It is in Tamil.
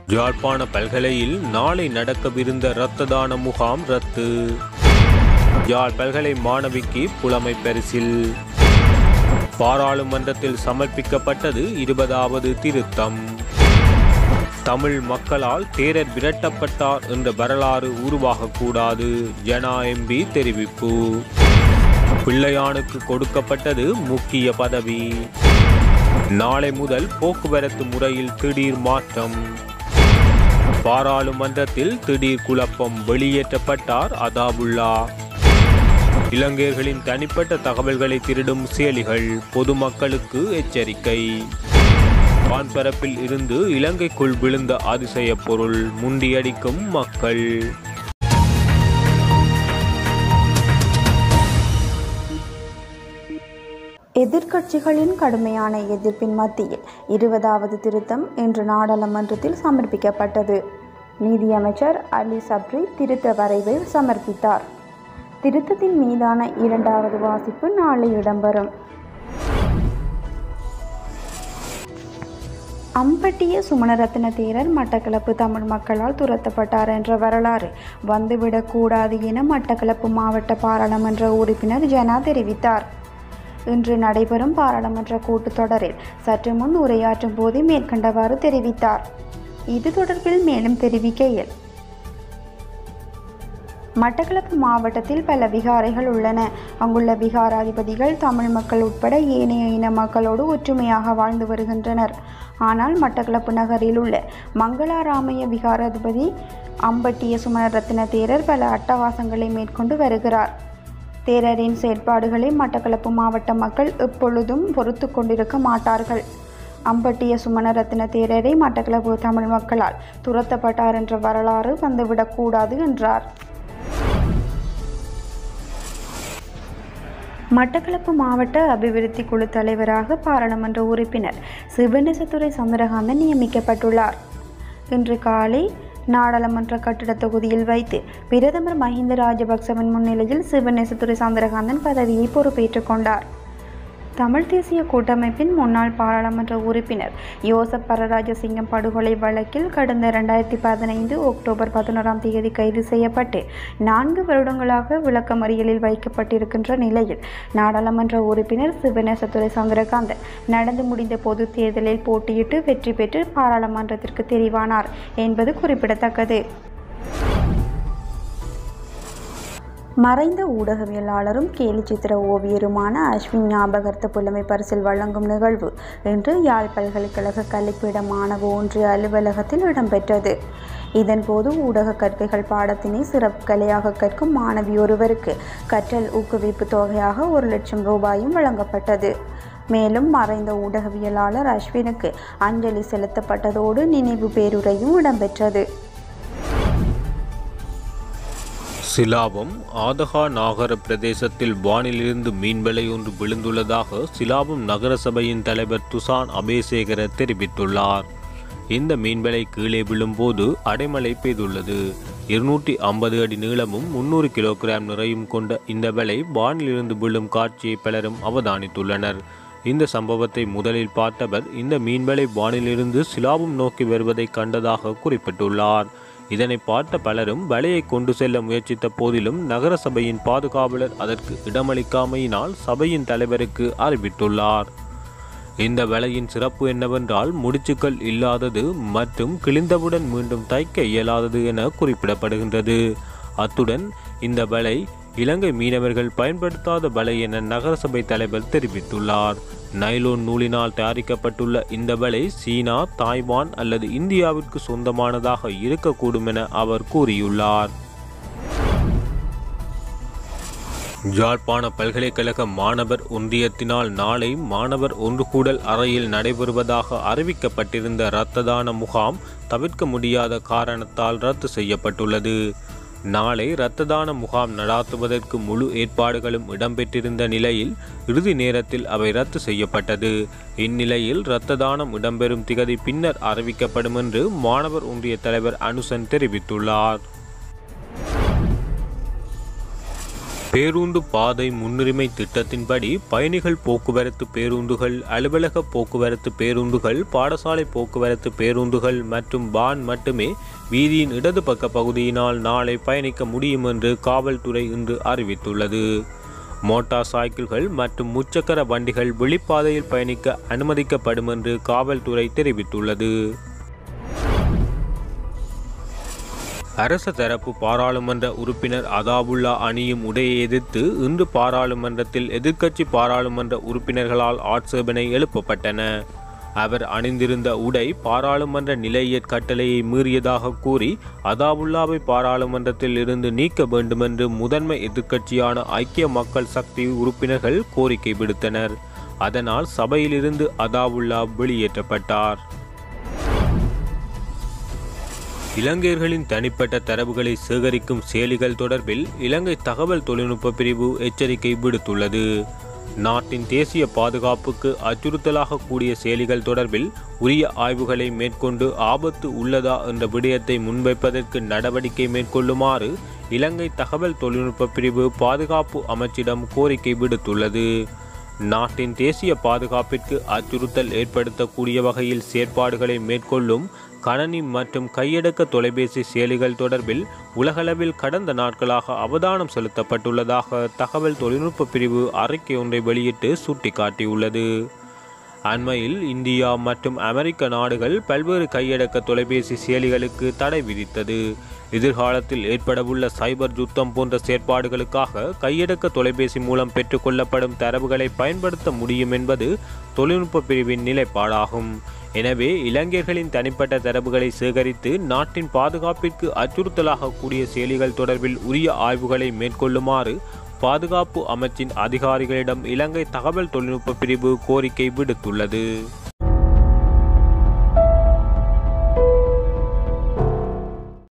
யாழ்ப்பாண பல்கலையில் நாளை நடக்கவிருந்த இரத்த தான முகாம் ரத்து யாழ் பல்கலை மாணவிக்கு புலமை பரிசில் பாராளுமன்றத்தில் சமர்ப்பிக்கப்பட்டது இருபதாவது திருத்தம் தமிழ் மக்களால் தேரர் விரட்டப்பட்டார் என்ற வரலாறு உருவாகக்கூடாது ஜனா எம்பி தெரிவிப்பு பிள்ளையானுக்கு கொடுக்கப்பட்டது முக்கிய பதவி நாளை முதல் போக்குவரத்து முறையில் திடீர் மாற்றம் பாராளுமன்றத்தில் திடீர் குழப்பம் வெளியேற்றப்பட்டார் அதாபுல்லா இலங்கையர்களின் தனிப்பட்ட தகவல்களை திருடும் செயலிகள் பொதுமக்களுக்கு எச்சரிக்கை வான்பரப்பில் இருந்து இலங்கைக்குள் விழுந்த அதிசய பொருள் முண்டியடிக்கும் மக்கள் எதிர்க்கட்சிகளின் கடுமையான எதிர்ப்பின் மத்தியில் இருபதாவது திருத்தம் இன்று நாடாளுமன்றத்தில் சமர்ப்பிக்கப்பட்டது நீதியமைச்சர் அலி சப்ரி திருத்த வரைவை சமர்ப்பித்தார் திருத்தத்தின் மீதான இரண்டாவது வாசிப்பு நாளை இடம்பெறும் அம்பட்டிய சுமணரத்ன தேரர் மட்டக்களப்பு தமிழ் மக்களால் துரத்தப்பட்டார் என்ற வரலாறு வந்துவிடக்கூடாது என மட்டக்களப்பு மாவட்ட பாராளுமன்ற உறுப்பினர் ஜனா தெரிவித்தார் இன்று நடைபெறும் பாராளுமன்ற கூட்டத்தொடரில் சற்று முன் உரையாற்றும் போது மேற்கண்டவாறு தெரிவித்தார் இது தொடர்பில் மேலும் தெரிவிக்கையில் மட்டக்களப்பு மாவட்டத்தில் பல விகாரைகள் உள்ளன அங்குள்ள விகாராதிபதிகள் தமிழ் மக்கள் உட்பட ஏனைய இன மக்களோடு ஒற்றுமையாக வாழ்ந்து வருகின்றனர் ஆனால் மட்டக்களப்பு நகரில் உள்ள மங்களாராமய விகாராதிபதி அம்பட்டிய சுமணரத்ன தேரர் பல அட்டகாசங்களை மேற்கொண்டு வருகிறார் தேரரின் செயற்பாடுகளை மட்டக்களப்பு மாவட்ட மக்கள் எப்பொழுதும் பொறுத்து கொண்டிருக்க மாட்டார்கள் அம்பட்டிய சுமணரத்ன தேரரை மட்டக்களப்பு தமிழ் மக்களால் துரத்தப்பட்டார் என்ற வரலாறு வந்துவிடக்கூடாது என்றார் மட்டக்களப்பு மாவட்ட அபிவிருத்தி குழு தலைவராக பாராளுமன்ற உறுப்பினர் சிவநேசத்துறை சந்திரகாந்தன் நியமிக்கப்பட்டுள்ளார் இன்று காலை நாடாளுமன்ற கட்டிட தொகுதியில் வைத்து பிரதமர் மஹிந்த ராஜபக்சவின் முன்னிலையில் சிவநேசத்துறை சந்திரகாந்தன் பதவியை பொறுப்பேற்றுக் கொண்டார் தமிழ் தேசிய கூட்டமைப்பின் முன்னாள் பாராளுமன்ற உறுப்பினர் யோசப் பரராஜசிங்கம் படுகொலை வழக்கில் கடந்த இரண்டாயிரத்தி பதினைந்து அக்டோபர் பதினோராம் தேதி கைது செய்யப்பட்டு நான்கு வருடங்களாக விளக்கமறியலில் வைக்கப்பட்டிருக்கின்ற நிலையில் நாடாளுமன்ற உறுப்பினர் சிவநேசத்துறை சந்திரகாந்தன் நடந்து முடிந்த பொது தேர்தலில் போட்டியிட்டு வெற்றி பெற்று பாராளுமன்றத்திற்கு தெரிவானார் என்பது குறிப்பிடத்தக்கது மறைந்த ஊடகவியலாளரும் கேலி சித்திர ஓவியருமான அஸ்வின் ஞாபகர்த்த புலமை பரிசில் வழங்கும் நிகழ்வு இன்று யாழ் பல்கலைக்கழக கல்விப்பீட மாணவ ஒன்றிய அலுவலகத்தில் இடம்பெற்றது இதன்போது ஊடக கற்கைகள் பாடத்தினை சிறப்பு கலையாக கற்கும் மாணவி ஒருவருக்கு கற்றல் ஊக்குவிப்பு தொகையாக ஒரு லட்சம் ரூபாயும் வழங்கப்பட்டது மேலும் மறைந்த ஊடகவியலாளர் அஸ்வினுக்கு அஞ்சலி செலுத்தப்பட்டதோடு நினைவு பேருரையும் இடம்பெற்றது சிலாபம் ஆதகா நாகர பிரதேசத்தில் வானிலிருந்து மீன்வலை ஒன்று விழுந்துள்ளதாக சிலாபம் நகரசபையின் தலைவர் துசான் அபேசேகர தெரிவித்துள்ளார் இந்த மீன்வலை கீழே விழும்போது அடைமழை பெய்துள்ளது இருநூற்றி ஐம்பது அடி நீளமும் முன்னூறு கிலோகிராம் நிறையும் கொண்ட இந்த வலை வானிலிருந்து விழும் காட்சியை பலரும் அவதானித்துள்ளனர் இந்த சம்பவத்தை முதலில் பார்த்தவர் இந்த மீன்வலை வானிலிருந்து சிலாபம் நோக்கி வருவதை கண்டதாக குறிப்பிட்டுள்ளார் இதனை பார்த்த பலரும் வலையை கொண்டு செல்ல முயற்சித்த போதிலும் நகர சபையின் பாதுகாவலர் அதற்கு இடமளிக்காமையினால் சபையின் தலைவருக்கு அறிவித்துள்ளார் இந்த வலையின் சிறப்பு என்னவென்றால் முடிச்சுக்கள் இல்லாதது மற்றும் கிழிந்தவுடன் மீண்டும் தைக்க இயலாதது என குறிப்பிடப்படுகின்றது அத்துடன் இந்த வலை இலங்கை மீனவர்கள் பயன்படுத்தாத வலை என நகரசபை தலைவர் தெரிவித்துள்ளார் நைலோன் நூலினால் தயாரிக்கப்பட்டுள்ள இந்த வலை சீனா தாய்வான் அல்லது இந்தியாவிற்கு சொந்தமானதாக இருக்கக்கூடும் என அவர் கூறியுள்ளார் யாழ்ப்பாண பல்கலைக்கழக மாணவர் ஒன்றியத்தினால் நாளை மாணவர் ஒன்றுகூடல் அறையில் நடைபெறுவதாக அறிவிக்கப்பட்டிருந்த இரத்த தான முகாம் தவிர்க்க முடியாத காரணத்தால் ரத்து செய்யப்பட்டுள்ளது நாளை இரத்த தான முகாம் நடாத்துவதற்கு முழு ஏற்பாடுகளும் இடம்பெற்றிருந்த நிலையில் இறுதி நேரத்தில் அவை ரத்து செய்யப்பட்டது இந்நிலையில் இரத்த தானம் இடம்பெறும் திகதி பின்னர் அறிவிக்கப்படும் என்று மாணவர் ஒன்றிய தலைவர் அனுசன் தெரிவித்துள்ளார் பேருந்து பாதை முன்னுரிமை திட்டத்தின்படி பயணிகள் போக்குவரத்து பேருந்துகள் அலுவலக போக்குவரத்து பேருந்துகள் பாடசாலை போக்குவரத்து பேருந்துகள் மற்றும் பான் மட்டுமே வீதியின் இடது பக்க பகுதியினால் நாளை பயணிக்க முடியும் என்று காவல்துறை இன்று அறிவித்துள்ளது மோட்டார் சைக்கிள்கள் மற்றும் முச்சக்கர வண்டிகள் வெளிப்பாதையில் பயணிக்க அனுமதிக்கப்படும் என்று காவல்துறை தெரிவித்துள்ளது அரச தரப்பு பாராளுமன்ற உறுப்பினர் அதாபுல்லா அணியும் உடையை எதிர்த்து இன்று பாராளுமன்றத்தில் எதிர்க்கட்சி பாராளுமன்ற உறுப்பினர்களால் ஆட்சேபனை எழுப்பப்பட்டன அவர் அணிந்திருந்த உடை பாராளுமன்ற நிலையற் கட்டளையை மீறியதாக கூறி அதாபுல்லாவை பாராளுமன்றத்தில் இருந்து நீக்க வேண்டுமென்று முதன்மை எதிர்க்கட்சியான ஐக்கிய மக்கள் சக்தி உறுப்பினர்கள் கோரிக்கை விடுத்தனர் அதனால் சபையிலிருந்து அதாவுல்லா வெளியேற்றப்பட்டார் இலங்கையர்களின் தனிப்பட்ட தரவுகளை சேகரிக்கும் செயலிகள் தொடர்பில் இலங்கை தகவல் தொழில்நுட்ப பிரிவு எச்சரிக்கை விடுத்துள்ளது நாட்டின் தேசிய பாதுகாப்புக்கு அச்சுறுத்தலாக கூடிய செயலிகள் தொடர்பில் உரிய ஆய்வுகளை மேற்கொண்டு ஆபத்து உள்ளதா என்ற விடயத்தை முன்வைப்பதற்கு நடவடிக்கை மேற்கொள்ளுமாறு இலங்கை தகவல் தொழில்நுட்ப பிரிவு பாதுகாப்பு அமைச்சிடம் கோரிக்கை விடுத்துள்ளது நாட்டின் தேசிய பாதுகாப்பிற்கு அச்சுறுத்தல் ஏற்படுத்தக்கூடிய வகையில் செயற்பாடுகளை மேற்கொள்ளும் கணனி மற்றும் கையடக்க தொலைபேசி செயலிகள் தொடர்பில் உலகளவில் கடந்த நாட்களாக அவதானம் செலுத்தப்பட்டுள்ளதாக தகவல் தொழில்நுட்ப பிரிவு அறிக்கை ஒன்றை வெளியிட்டு சுட்டிக்காட்டியுள்ளது அண்மையில் இந்தியா மற்றும் அமெரிக்க நாடுகள் பல்வேறு கையடக்க தொலைபேசி செயலிகளுக்கு தடை விதித்தது எதிர்காலத்தில் ஏற்படவுள்ள சைபர் யுத்தம் போன்ற செயற்பாடுகளுக்காக கையடக்க தொலைபேசி மூலம் பெற்றுக்கொள்ளப்படும் தரவுகளை பயன்படுத்த முடியும் என்பது தொழில்நுட்ப பிரிவின் நிலைப்பாடாகும் எனவே இளைஞர்களின் தனிப்பட்ட தரவுகளை சேகரித்து நாட்டின் பாதுகாப்பிற்கு அச்சுறுத்தலாக கூடிய செயலிகள் தொடர்பில் உரிய ஆய்வுகளை மேற்கொள்ளுமாறு பாதுகாப்பு அமைச்சின் அதிகாரிகளிடம் இலங்கை தகவல் தொழில்நுட்ப பிரிவு கோரிக்கை விடுத்துள்ளது